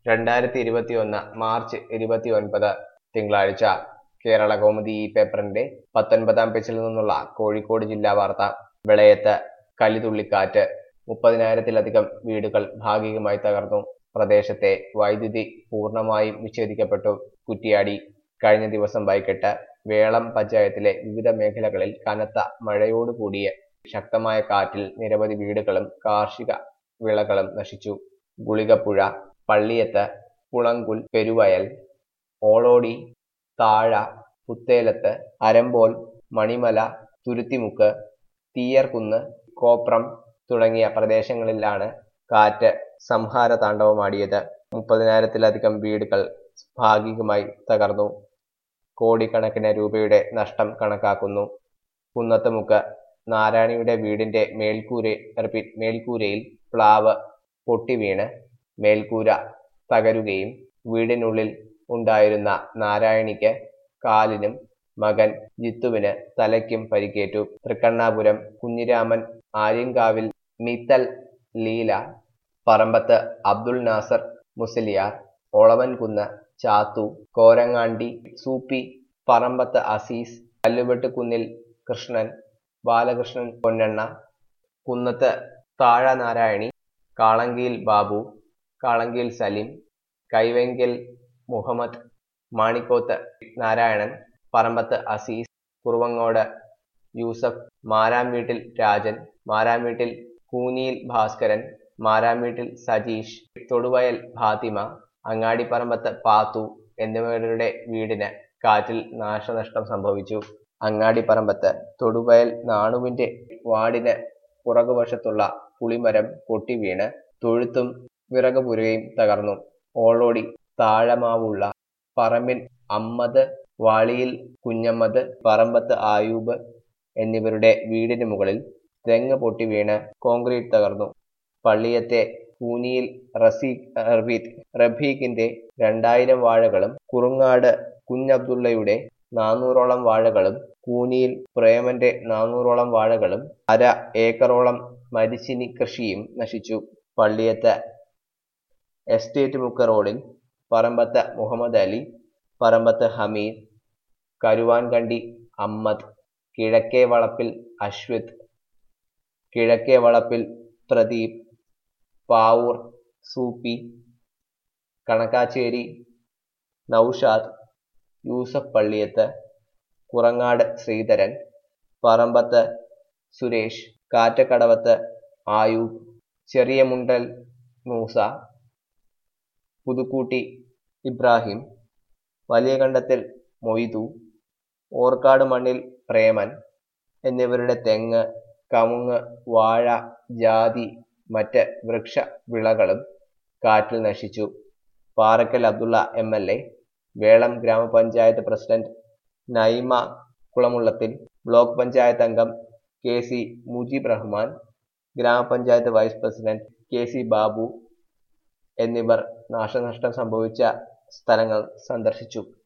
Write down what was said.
രണ്ടായിരത്തി ഇരുപത്തിയൊന്ന് മാർച്ച് ഇരുപത്തി ഒൻപത് തിങ്കളാഴ്ച കേരള കൗമുദി ഈ പേപ്പറിന്റെ പത്തൊൻപതാം പേജിൽ നിന്നുള്ള കോഴിക്കോട് ജില്ലാ വാർത്ത വിളയത്ത് കലിതുള്ളിക്കാറ്റ് മുപ്പതിനായിരത്തിലധികം വീടുകൾ ഭാഗികമായി തകർന്നു പ്രദേശത്തെ വൈദ്യുതി പൂർണ്ണമായും വിച്ഛേദിക്കപ്പെട്ടു കുറ്റിയാടി കഴിഞ്ഞ ദിവസം വൈകിട്ട് വേളം പഞ്ചായത്തിലെ വിവിധ മേഖലകളിൽ കനത്ത മഴയോടുകൂടിയ ശക്തമായ കാറ്റിൽ നിരവധി വീടുകളും കാർഷിക വിളകളും നശിച്ചു ഗുളികപ്പുഴ പള്ളിയത്ത് പുളങ്കുൽ പെരുവയൽ ഓളോടി താഴ പുത്തേലത്ത് അരമ്പോൽ മണിമല തുരുത്തിമുക്ക് തീയർകുന്ന് കോപ്രം തുടങ്ങിയ പ്രദേശങ്ങളിലാണ് കാറ്റ് സംഹാര താണ്ഡവമാടിയത് മുപ്പതിനായിരത്തിലധികം വീടുകൾ ഭാഗികമായി തകർന്നു കോടിക്കണക്കിന് രൂപയുടെ നഷ്ടം കണക്കാക്കുന്നു കുന്നത്തുമുക്ക് നാരായണിയുടെ വീടിന്റെ മേൽക്കൂര റിപ്പീറ്റ് മേൽക്കൂരയിൽ പ്ലാവ് പൊട്ടിവീണ് മേൽക്കൂര തകരുകയും വീടിനുള്ളിൽ ഉണ്ടായിരുന്ന നാരായണിക്ക് കാലിനും മകൻ ജിത്തുവിന് തലയ്ക്കും പരിക്കേറ്റു തൃക്കണ്ണാപുരം കുഞ്ഞിരാമൻ ആര്യങ്കാവിൽ മിത്തൽ ലീല പറമ്പത്ത് അബ്ദുൽ നാസർ മുസ്ലിയാർ ഒളവൻകുന്ന് ചാത്തു കോരങ്ങാണ്ടി സൂപ്പി പറമ്പത്ത് അസീസ് കല്ലുവെട്ട് കുന്നിൽ കൃഷ്ണൻ ബാലകൃഷ്ണൻ പൊന്നണ്ണ കുന്നത്ത് താഴ നാരായണി കാളങ്കിയിൽ ബാബു കാളങ്കിയിൽ സലീം കൈവെങ്കിൽ മുഹമ്മദ് മാണിക്കോത്ത് നാരായണൻ പറമ്പത്ത് അസീസ് കുറുവങ്ങോട് യൂസഫ് മാരാംവീട്ടിൽ രാജൻ മാരാംവീട്ടിൽ കൂനിയിൽ ഭാസ്കരൻ മാരാംവീട്ടിൽ സജീഷ് തൊടുവയൽ ഫാത്തിമ അങ്ങാടിപ്പറമ്പത്ത് പാത്തു എന്നിവരുടെ വീടിന് കാറ്റിൽ നാശനഷ്ടം സംഭവിച്ചു അങ്ങാടിപ്പറമ്പത്ത് തൊടുവയൽ നാണുവിന്റെ വാർഡിന് പുറകുവശത്തുള്ള പുളിമരം പൊട്ടിവീണ് തൊഴുത്തും വിറകുപുരയും തകർന്നു ഓളോടി താഴമാവുള്ള പറമ്പിൽ അമ്മദ് വാളിയിൽ കുഞ്ഞമ്മദ് പറമ്പത്ത് ആയൂബ് എന്നിവരുടെ വീടിന് മുകളിൽ തെങ്ങ് പൊട്ടി വീണ് കോൺക്രീറ്റ് തകർന്നു പള്ളിയത്തെ കൂനിയിൽ റസീഖ് റബീദ് റബീഖിന്റെ രണ്ടായിരം വാഴകളും കുറുങ്ങാട് കുഞ്ഞബ്ദുള്ളയുടെ നാനൂറോളം വാഴകളും കൂനിയിൽ പ്രേമന്റെ നാനൂറോളം വാഴകളും അര ഏക്കറോളം മരിച്ചിനി കൃഷിയും നശിച്ചു പള്ളിയത്ത് എസ്റ്റേറ്റ് മുക്ക റോഡിൽ പറമ്പത്ത് മുഹമ്മദ് അലി പറമ്പത്ത് ഹമീദ് കരുവാൻകണ്ടി അമ്മദ് കിഴക്കേ വളപ്പിൽ അശ്വിത് കിഴക്കേ വളപ്പിൽ പ്രദീപ് പാവൂർ സൂപ്പി കണക്കാച്ചേരി നൌഷാദ് യൂസഫ് പള്ളിയത്ത് കുറങ്ങാട് ശ്രീധരൻ പറമ്പത്ത് സുരേഷ് കാറ്റക്കടവത്ത് ആയൂബ് ചെറിയ മുണ്ടൽ മൂസ പുതുക്കൂട്ടി ഇബ്രാഹിം വലിയ കണ്ടത്തിൽ മൊയ്തു ഓർക്കാട് മണ്ണിൽ പ്രേമൻ എന്നിവരുടെ തെങ്ങ് കമുങ്ങ് വാഴ ജാതി മറ്റ് വൃക്ഷ വിളകളും കാറ്റിൽ നശിച്ചു Parakkal Abdulla M L A Velam ഗ്രാമപഞ്ചായത്ത് പ്രസിഡന്റ് നൈമ കുളമുള്ളത്തിൽ ബ്ലോക്ക് പഞ്ചായത്ത് അംഗം കെ സി മുജീബ് റഹ്മാൻ ഗ്രാമപഞ്ചായത്ത് vice president K C Babu എന്നിവർ നാശനഷ്ടം സംഭവിച്ച സ്ഥലങ്ങൾ സന്ദർശിച്ചു